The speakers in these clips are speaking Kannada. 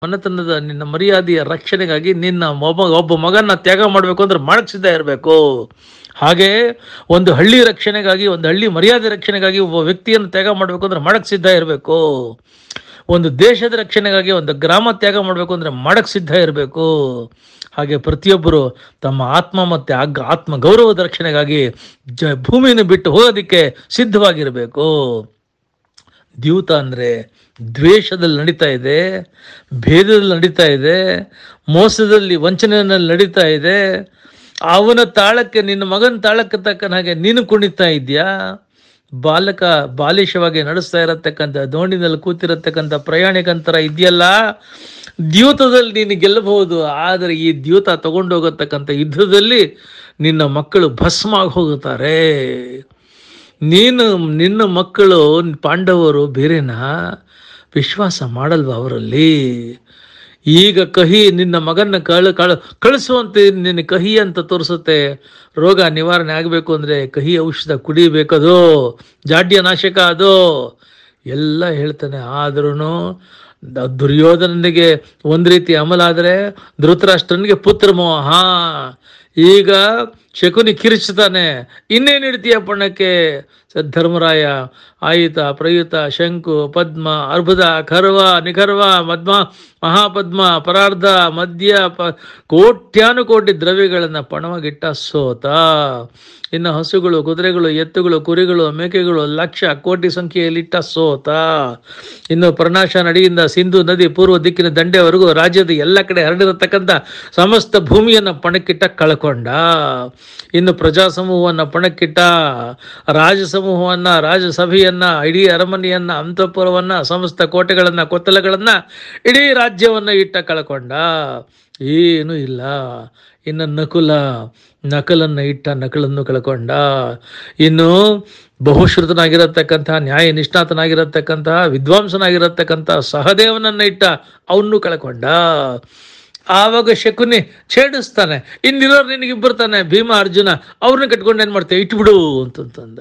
ಮನೆತನದ ನಿನ್ನ ಮರ್ಯಾದೆಯ ರಕ್ಷಣೆಗಾಗಿ ನಿನ್ನ ಒಬ್ಬ ಒಬ್ಬ ಮಗನ ತ್ಯಾಗ ಮಾಡಬೇಕು ಅಂದ್ರೆ ಮಾಡಕ್ ಸಿದ್ಧ ಇರಬೇಕು ಹಾಗೆ ಒಂದು ಹಳ್ಳಿ ರಕ್ಷಣೆಗಾಗಿ ಒಂದು ಹಳ್ಳಿ ಮರ್ಯಾದೆ ರಕ್ಷಣೆಗಾಗಿ ಒಬ್ಬ ವ್ಯಕ್ತಿಯನ್ನು ತ್ಯಾಗ ಮಾಡಬೇಕು ಅಂದ್ರೆ ಮಾಡಕ್ ಸಿದ್ಧ ಇರಬೇಕು ಒಂದು ದೇಶದ ರಕ್ಷಣೆಗಾಗಿ ಒಂದು ಗ್ರಾಮ ತ್ಯಾಗ ಮಾಡಬೇಕು ಅಂದ್ರೆ ಮಾಡಕ್ ಸಿದ್ಧ ಇರಬೇಕು ಹಾಗೆ ಪ್ರತಿಯೊಬ್ಬರು ತಮ್ಮ ಆತ್ಮ ಮತ್ತೆ ಆಗ್ ಆತ್ಮ ಗೌರವದ ರಕ್ಷಣೆಗಾಗಿ ಜ ಭೂಮಿಯನ್ನು ಬಿಟ್ಟು ಹೋಗೋದಕ್ಕೆ ಸಿದ್ಧವಾಗಿರಬೇಕು ದ್ಯೂತ ಅಂದರೆ ದ್ವೇಷದಲ್ಲಿ ನಡೀತಾ ಇದೆ ಭೇದದಲ್ಲಿ ನಡೀತಾ ಇದೆ ಮೋಸದಲ್ಲಿ ವಂಚನೆಯಲ್ಲಿ ನಡೀತಾ ಇದೆ ಅವನ ತಾಳಕ್ಕೆ ನಿನ್ನ ಮಗನ ತಾಳಕ್ಕೆ ತಕ್ಕನ ಹಾಗೆ ನೀನು ಕುಣಿತಾ ಇದೆಯಾ ಬಾಲಕ ಬಾಲಿಶವಾಗಿ ನಡೆಸ್ತಾ ಇರತಕ್ಕಂಥ ದೋಣಿನಲ್ಲಿ ಕೂತಿರತಕ್ಕಂಥ ಪ್ರಯಾಣಿಕಂತರ ಇದೆಯಲ್ಲ ದ್ಯೂತದಲ್ಲಿ ನೀನು ಗೆಲ್ಲಬಹುದು ಆದರೆ ಈ ದ್ಯೂತ ತಗೊಂಡೋಗತಕ್ಕಂಥ ಯುದ್ಧದಲ್ಲಿ ನಿನ್ನ ಮಕ್ಕಳು ಭಸ್ಮ ಆಗಿ ಹೋಗುತ್ತಾರೆ ನೀನು ನಿನ್ನ ಮಕ್ಕಳು ಪಾಂಡವರು ಬೇರೆನಾ ವಿಶ್ವಾಸ ಮಾಡಲ್ವ ಅವರಲ್ಲಿ ಈಗ ಕಹಿ ನಿನ್ನ ಮಗನ ಕಳ ಕಳ ಕಳಿಸುವಂತೆ ನಿನ್ನ ಕಹಿ ಅಂತ ತೋರಿಸುತ್ತೆ ರೋಗ ನಿವಾರಣೆ ಆಗಬೇಕು ಅಂದರೆ ಕಹಿ ಔಷಧ ಕುಡಿಬೇಕದು ಜಾಡ್ಯ ನಾಶಕ ಅದು ಎಲ್ಲ ಹೇಳ್ತಾನೆ ಆದ್ರೂ ದುರ್ಯೋಧನನಿಗೆ ಒಂದು ರೀತಿ ಅಮಲ ಆದರೆ ಧೃತರಾಷ್ಟ್ರನಿಗೆ ಪುತ್ರ ಮೋಹ ಈಗ ಶಕುನಿ ಕಿರಿಚ್ತಾನೆ ಇನ್ನೇನು ಇಡ್ತೀಯ ಪಣ್ಣಕ್ಕೆ ಧರ್ಮರಾಯ ಆಯುತ ಪ್ರಯುತ ಶಂಕು ಪದ್ಮ ಅರ್ಬುದ ಖರ್ವ ನಿಖರ್ವ ಮದ್ಮ ಮಹಾಪದ್ಮ ಪರಾರ್ಧ ಮದ್ಯ ಪ ಕೋಟ್ಯಾನುಕೋಟಿ ದ್ರವ್ಯಗಳನ್ನು ಪಣವಾಗಿಟ್ಟ ಸೋತ ಇನ್ನು ಹಸುಗಳು ಕುದುರೆಗಳು ಎತ್ತುಗಳು ಕುರಿಗಳು ಮೇಕೆಗಳು ಲಕ್ಷ ಕೋಟಿ ಸಂಖ್ಯೆಯಲ್ಲಿಟ್ಟ ಸೋತ ಇನ್ನು ಪ್ರನಾಶ ನಡಿಯಿಂದ ಸಿಂಧು ನದಿ ಪೂರ್ವ ದಿಕ್ಕಿನ ದಂಡೆವರೆಗೂ ರಾಜ್ಯದ ಎಲ್ಲ ಕಡೆ ಹರಡಿರತಕ್ಕಂಥ ಸಮಸ್ತ ಭೂಮಿಯನ್ನು ಪಣಕ್ಕಿಟ್ಟ ಕಳ್ಕೊಂಡ ಇನ್ನು ಪ್ರಜಾ ಸಮೂಹವನ್ನು ಪಣಕ್ಕಿಟ್ಟ ರಾಜ ಸಮೂಹವನ್ನ ರಾಜಸಭೆಯನ್ನ ಇಡೀ ಅರಮನೆಯನ್ನ ಅಂತಃಪುರವನ್ನ ಸಮಸ್ತ ಕೋಟೆಗಳನ್ನ ಕೊತ್ತಲಗಳನ್ನ ಇಡೀ ರಾಜ್ಯವನ್ನ ಇಟ್ಟ ಕಳ್ಕೊಂಡ ಏನೂ ಇಲ್ಲ ಇನ್ನು ನಕುಲ ನಕಲನ್ನು ಇಟ್ಟ ನಕಲನ್ನು ಕಳ್ಕೊಂಡ ಇನ್ನು ಬಹುಶ್ರುತನಾಗಿರತಕ್ಕಂತಹ ನ್ಯಾಯ ನಿಷ್ಣಾತನಾಗಿರತಕ್ಕಂತಹ ವಿದ್ವಾಂಸನಾಗಿರತಕ್ಕಂತಹ ಸಹದೇವನನ್ನ ಇಟ್ಟ ಅವನ್ನೂ ಕಳ್ಕೊಂಡ ಆವಾಗ ಶಕುನಿ ಛೇಡಿಸ್ತಾನೆ ಇನ್ನಿರೋರು ನಿನಗಿಬ್ಬರು ತಾನೆ ಭೀಮ ಅರ್ಜುನ ಅವ್ರನ್ನ ಕಟ್ಕೊಂಡು ಏನು ಮಾಡ್ತೇವೆ ಇಟ್ಬಿಡು ಅಂತಂತಂದ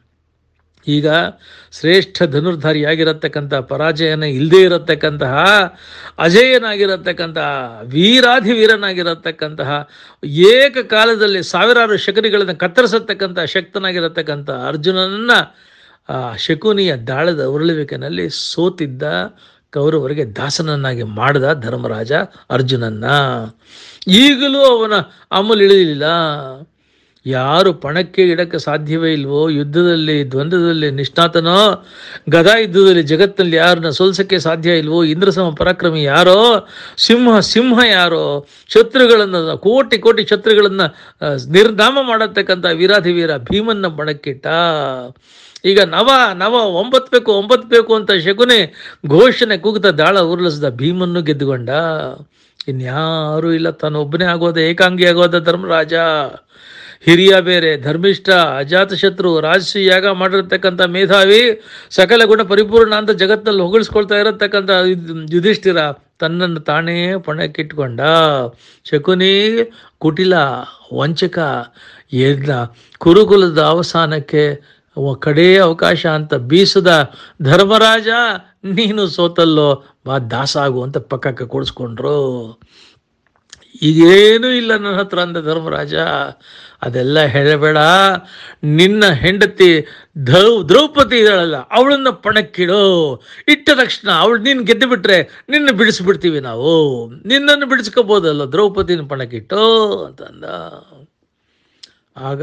ಈಗ ಶ್ರೇಷ್ಠ ಧನುರ್ಧಾರಿಯಾಗಿರತಕ್ಕಂಥ ಪರಾಜಯನ ಇಲ್ಲದೇ ಇರತಕ್ಕಂತಹ ಅಜೇಯನಾಗಿರತಕ್ಕಂತಹ ವೀರಾಧಿ ವೀರನಾಗಿರತಕ್ಕಂತಹ ಏಕಕಾಲದಲ್ಲಿ ಸಾವಿರಾರು ಶಕುನಿಗಳನ್ನು ಕತ್ತರಿಸತಕ್ಕಂಥ ಶಕ್ತನಾಗಿರತಕ್ಕಂಥ ಅರ್ಜುನನನ್ನ ಆ ಶಕುನಿಯ ದಾಳದ ಉರುಳುವಿಕೆನಲ್ಲಿ ಸೋತಿದ್ದ ಕೌರವರಿಗೆ ದಾಸನನ್ನಾಗಿ ಮಾಡಿದ ಧರ್ಮರಾಜ ಅರ್ಜುನನ್ನ ಈಗಲೂ ಅವನ ಅಮಲು ಇಳಿಲಿಲ್ಲ ಯಾರು ಪಣಕ್ಕೆ ಇಡಕ್ಕೆ ಸಾಧ್ಯವೇ ಇಲ್ವೋ ಯುದ್ಧದಲ್ಲಿ ದ್ವಂದ್ವದಲ್ಲಿ ನಿಷ್ಣಾತನೋ ಗದಾ ಯುದ್ಧದಲ್ಲಿ ಜಗತ್ತಿನಲ್ಲಿ ಯಾರನ್ನ ಸೋಲ್ಸಕ್ಕೆ ಸಾಧ್ಯ ಇಲ್ವೋ ಇಂದ್ರಸಮ ಪರಾಕ್ರಮಿ ಯಾರೋ ಸಿಂಹ ಸಿಂಹ ಯಾರೋ ಶತ್ರುಗಳನ್ನು ಕೋಟಿ ಕೋಟಿ ಶತ್ರುಗಳನ್ನು ಆ, ನಿರ್ನಾಮ ಮಾಡತಕ್ಕಂಥ ವೀರಾಧಿ ವೀರ ಭೀಮನ್ನ ಬಣಕ್ಕಿಟ್ಟ ಈಗ ನವ ನವ ಒಂಬತ್ತು ಬೇಕು ಒಂಬತ್ತು ಬೇಕು ಅಂತ ಶಕುನಿ ಘೋಷಣೆ ಕೂಗುತ್ತಾ ದಾಳ ಉರುಳಿಸಿದ ಭೀಮನ್ನು ಗೆದ್ದುಕೊಂಡ ಇನ್ಯಾರೂ ಇಲ್ಲ ತಾನೊಬ್ಬನೇ ಆಗೋದ ಏಕಾಂಗಿ ಆಗೋದ ಧರ್ಮರಾಜ ಹಿರಿಯ ಬೇರೆ ಧರ್ಮಿಷ್ಠ ಅಜಾತಶತ್ರು ರಾಜಸಿ ಯಾಗ ಮಾಡಿರ್ತಕ್ಕಂಥ ಮೇಧಾವಿ ಸಕಲ ಗುಣ ಪರಿಪೂರ್ಣ ಅಂತ ಜಗತ್ತಿನಲ್ಲಿ ಹೊಗಳಿಸ್ಕೊಳ್ತಾ ಇರತಕ್ಕಂಥ ಯುದ್- ಯುಧಿಷ್ಠಿರ ತನ್ನನ್ನು ತಾನೇ ಪಣಕ್ಕಿಟ್ಕೊಂಡ ಶಕುನಿ ಕುಟಿಲ ವಂಚಕ ಎಲ್ಲ ಕುರುಕುಲದ ಅವಸಾನಕ್ಕೆ ಅವ ಕಡೇ ಅವಕಾಶ ಅಂತ ಬೀಸದ ಧರ್ಮರಾಜ ನೀನು ಸೋತಲ್ಲೋ ಬಾ ದಾಸ ಆಗು ಅಂತ ಪಕ್ಕಕ್ಕೆ ಕೂಡಿಸ್ಕೊಂಡ್ರು ಈಗೇನೂ ಇಲ್ಲ ನನ್ನ ಹತ್ರ ಅಂದ ಧರ್ಮರಾಜ ಅದೆಲ್ಲ ಹೇಳಬೇಡ ನಿನ್ನ ಹೆಂಡತಿ ದ್ರೌ ದ್ರೌಪದಿ ಇದ್ದಾಳಲ್ಲ ಅವಳನ್ನ ಪಣಕ್ಕಿಡು ಇಟ್ಟ ತಕ್ಷಣ ಅವಳು ನೀನು ಗೆದ್ದು ಬಿಟ್ರೆ ನಿನ್ನ ಬಿಡಿಸ್ಬಿಡ್ತೀವಿ ನಾವು ನಿನ್ನನ್ನು ಬಿಡಿಸ್ಕೋಬೋದಲ್ಲ ದ್ರೌಪದಿನ ಪಣಕ್ಕಿಟ್ಟು ಅಂತಂದ ಆಗ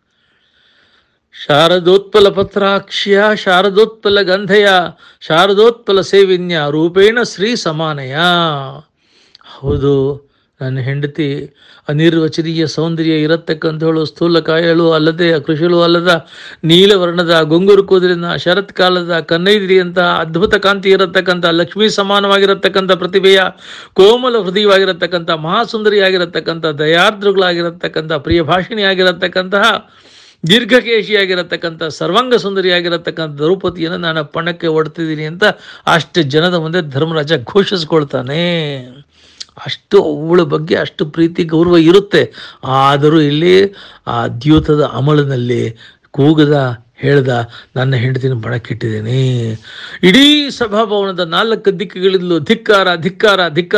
ಶಾರದೋತ್ಪಲ ಪತ್ರಾಕ್ಷ್ಯ ಶಾರದೋತ್ಪಲ ಗಂಧಯ ಶಾರದೋತ್ಪಲ ಸೇವಿನ್ಯ ರೂಪೇಣ ಶ್ರೀ ಸಮಾನಯ ಹೌದು ನನ್ನ ಹೆಂಡತಿ ಅನಿರ್ವಚನೀಯ ಸೌಂದರ್ಯ ಇರತಕ್ಕಂಥವಳು ಸ್ಥೂಲಕಾಯಳು ಅಲ್ಲದೆ ಕೃಷಿಳು ಅಲ್ಲದ ನೀಲವರ್ಣದ ಗುಂಗುರು ಕೂದಲಿನ ಶರತ್ಕಾಲದ ಕನ್ನೈದಿರಿಯಂತಹ ಅದ್ಭುತ ಕಾಂತಿ ಇರತಕ್ಕಂಥ ಲಕ್ಷ್ಮೀ ಸಮಾನವಾಗಿರತಕ್ಕಂಥ ಪ್ರತಿಭೆಯ ಕೋಮಲ ಹೃದಯವಾಗಿರತಕ್ಕಂಥ ಮಹಾಸುಂದರಿಯಾಗಿರತಕ್ಕಂಥ ದಯಾರ್ದ್ರಗಳಾಗಿರತಕ್ಕಂಥ ಪ್ರಿಯ ಭಾಷಿಣಿಯಾಗಿರತಕ್ಕಂತಹ ದೀರ್ಘಕೇಶಿಯಾಗಿರತಕ್ಕಂಥ ಸರ್ವಾಂಗ ಸುಂದರಿಯಾಗಿರತಕ್ಕಂಥ ದ್ರೌಪದಿಯನ್ನು ನಾನು ಪಣಕ್ಕೆ ಹೊಡ್ತಿದ್ದೀನಿ ಅಂತ ಅಷ್ಟು ಜನದ ಮುಂದೆ ಧರ್ಮರಾಜ ಘೋಷಿಸ್ಕೊಳ್ತಾನೆ ಅಷ್ಟು ಅವಳ ಬಗ್ಗೆ ಅಷ್ಟು ಪ್ರೀತಿ ಗೌರವ ಇರುತ್ತೆ ಆದರೂ ಇಲ್ಲಿ ಆ ದ್ಯೂತದ ಅಮಲಿನಲ್ಲಿ ಕೂಗದ ಹೇಳ್ದ ನನ್ನ ಹೆಂಡತಿನ ಬಣಕ್ಕಿಟ್ಟಿದ್ದೀನಿ ಇಡೀ ಸಭಾಭವನದ ನಾಲ್ಕು ದಿಕ್ಕುಗಳಿಂದಲೂ ಧಿಕ್ಕಾರ ಧಿಕ್ಕಾರ ಧಿಕ್ಕಾರ